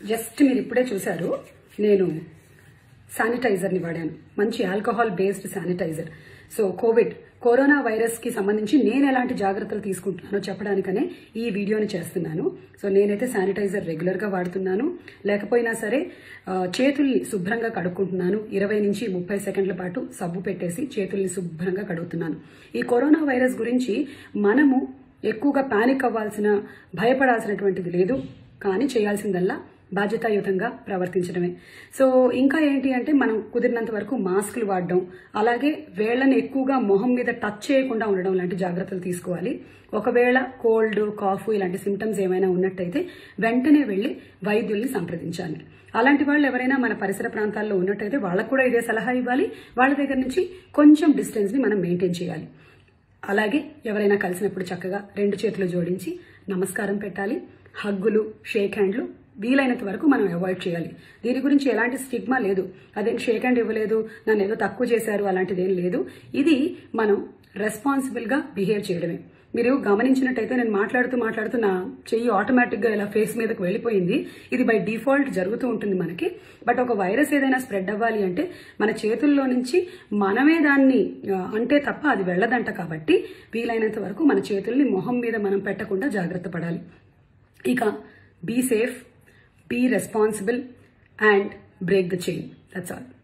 just మీరు ఇప్పుడే చూశారు నేను శానిటైజర్ని వాడాను మంచి alcohol based sanitizer so covid corona virus కి సంబంధించి నేను ఎలాంటి జాగ్రత్తలు తీసుకుంటున్నానో చెప్పడానికనే ఈ వీడియోని చేస్తున్నాను సో నేనైతే శానిటైజర్ రెగ్యులర్ గా వాడుతున్నాను లేకపోయినా సరే ఆ, చేతుల్ని శుభ్రంగా కడుక్కుంటున్నాను ఇరవై నుంచి ముప్పై సెకండ్ల పాటు సబ్బు పెట్టేసి చేతుల్ని శుభ్రంగా కడుగుతున్నాను ఈ కరోనా వైరస్ గురించి మనము ఎక్కువగా పానిక్ అవ్వాల్సిన భయపడాల్సినటువంటిది లేదు కానీ చేయాల్సిందల్లా బాధ్యతాయుతంగా ప్రవర్తించడమే సో ఇంకా ఏంటి అంటే మనం కుదిరినంత వరకు మాస్కులు వాడడం అలాగే వేళ్లను ఎక్కువగా మొహం మీద టచ్ చేయకుండా ఉండడం లాంటి జాగ్రత్తలు తీసుకోవాలి ఒకవేళ కోల్డ్ కాఫ్ ఇలాంటి సిమ్టమ్స్ ఏమైనా ఉన్నట్టయితే వెంటనే వెళ్లి వైద్యుల్ని సంప్రదించాలి అలాంటి వాళ్ళు ఎవరైనా మన పరిసర ప్రాంతాల్లో ఉన్నట్టయితే వాళ్ళకు కూడా ఇదే సలహా ఇవ్వాలి వాళ్ళ దగ్గర నుంచి కొంచెం డిస్టెన్స్ ని మనం మెయింటైన్ చేయాలి అలాగే ఎవరైనా కలిసినప్పుడు చక్కగా రెండు చేతులు జోడించి నమస్కారం పెట్టాలి హగ్గులు షేక్ హ్యాండ్లు వీలైనంత వరకు మనం అవాయిడ్ చేయాలి దీని గురించి ఎలాంటి స్టిగ్మా లేదు అదేం షేక్ హ్యాండ్ ఇవ్వలేదు నన్ను ఏదో తక్కువ చేశారు అలాంటిది ఏం లేదు ఇది మనం రెస్పాన్సిబుల్ గా బిహేవ్ చేయడమే మీరు గమనించినట్టయితే నేను మాట్లాడుతూ మాట్లాడుతూ నా చెయ్యి ఆటోమేటిక్ గా ఇలా ఫేస్ మీదకి వెళ్ళిపోయింది ఇది బై డిఫాల్ట్ జరుగుతూ ఉంటుంది మనకి బట్ ఒక వైరస్ ఏదైనా స్ప్రెడ్ అవ్వాలి అంటే మన చేతుల్లో నుంచి మనమే దాన్ని ఆ, అంటే తప్ప అది వెళ్ళదంట కాబట్టి వీలైనంత వరకు మన చేతుల్ని మొహం మీద మనం పెట్టకుండా జాగ్రత్త పడాలి ఇక be safe be responsible and break the chain that's all